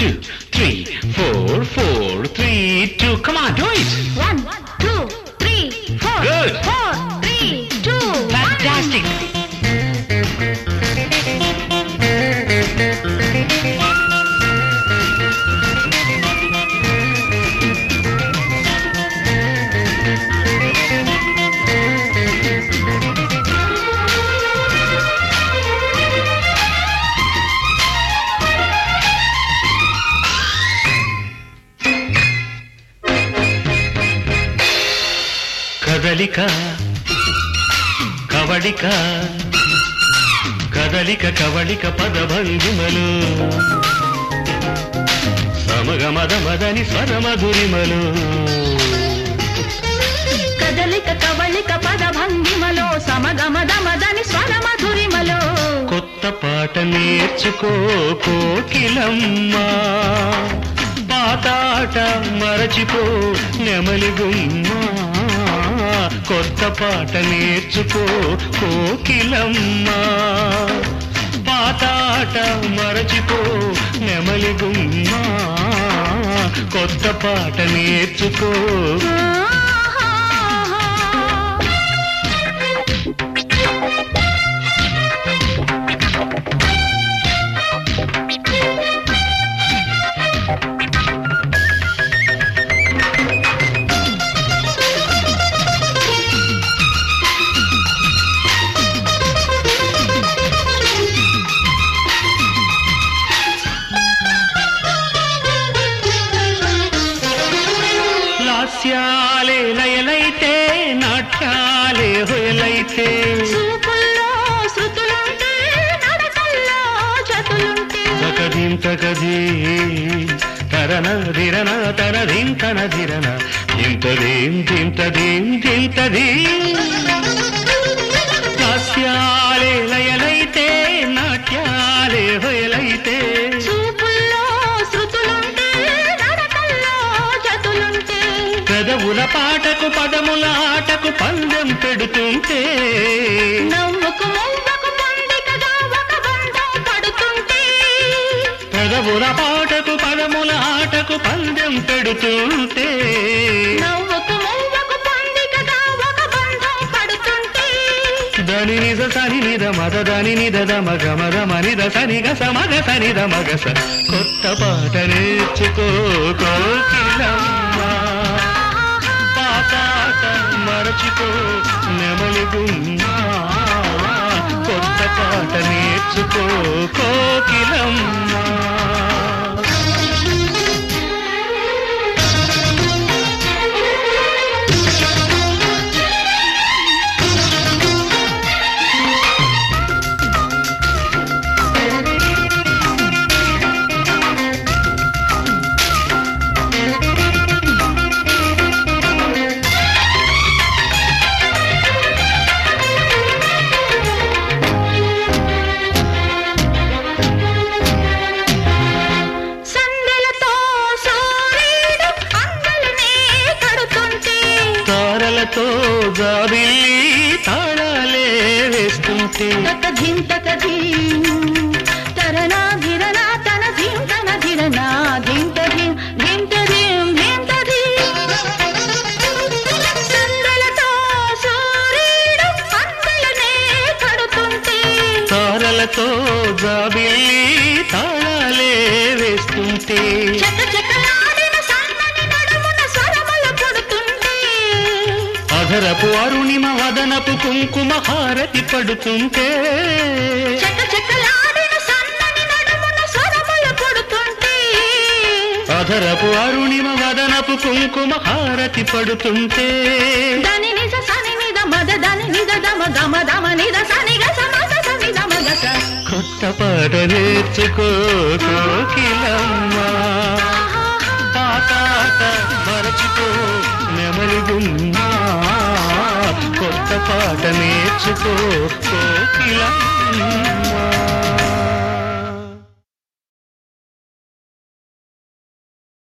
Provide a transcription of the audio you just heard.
two, three, four, four, three, two. Come on, do it. One, two, three, four. Good. Four, three, two, Fantastic. కదలిక కవళిక కదలిక కవళిక పదభంగిమలు సమగమద మదని స్వరమధురిమలు కదలిక కవళిక పద భంగిమలో సమగమదమదని స్వర మధురిమలో కొత్త పాట నేర్చుకో కోకిలమ్మ పాతాట మరచిపో నెమలి గుమ్మ కొత్త పాట నేర్చుకో కోకిలమ్మ పాతాట మరచిపో నెమలి గుమ్మ కొత్త పాట నేర్చుకో లాస్యాలే లయలైతే నాట్యాలే హొయలైతే చూపుల్లో శృతులుంటే నడకల్లో జతులుంటే తకదీం తకదీ తరన ధిరన తరదీం తన ధిరన దింతదీం దింతదీం దింతదీ లాస్యాలే లయలైతే నాట్యాలే హొయలైతే చూపుల్లో శృతులుంటే నడకల్లో జతులుంటే పెదవుల పాటకు పదముల ఆటకు పందెం పెడుతుంటే నవ్వుకు మువ్వకు పొందికగా ఒక బంధం పడుతుంటే పెదవుల పాటకు పదముల ఆటకు పందెం పెడుతుంటే నవ్వుకు మువ్వకు పొందికగా ఒక బంధం పడుతుంటే దని నిజ సని నిద మద దని నిద దమ గమ దమ నిద సని గ సమగ సని దమ గ స కొత్త పాట నేర్చుకో కోకిలమ్మ పాతాట మరచిపో నెమలి గుమ్మ కొత్త పాట నేర్చుకో కోకిలమ్మ సందెలతో సూర్యుడు అందలనే కడుతుంటే తారలతో జాబిల్లి తాళాలే వేస్తుంటే తక ధిం తక ధిం తరనా ధిరనా తన ధిం తన ధిరనా ధిం త ధిం ధిం త ధిం ధిం త ధిం సందెలతో సూర్యుడు అందలనే కడుతుంటే తారలతో జాబిల్లి తాళాలే వేస్తుంటే చక చకలాడిన సన్నని నడుమున స్వరములు కొడుతుంటే అధరపు అరుణిమ వదనపు కుంకుమ హారతి పడుతుంటే చక చకలాడిన సన్నని నడుమున స్వరములు కొడుతుంటే అధరపు అరుణిమ వదనపు కుంకుమ హారతి పడుతుంటే దని నిజ సని నిద మద దని నిద దమ గమ దమ నిద సని గ సమ స సని దమ గ స కొత్త పాట నేర్చుకో కోకిలమ్మ పాతాట మరచిపో నెమలి గుమ్మ కొత్త పాట నేర్చుకో కోకిలమ్మ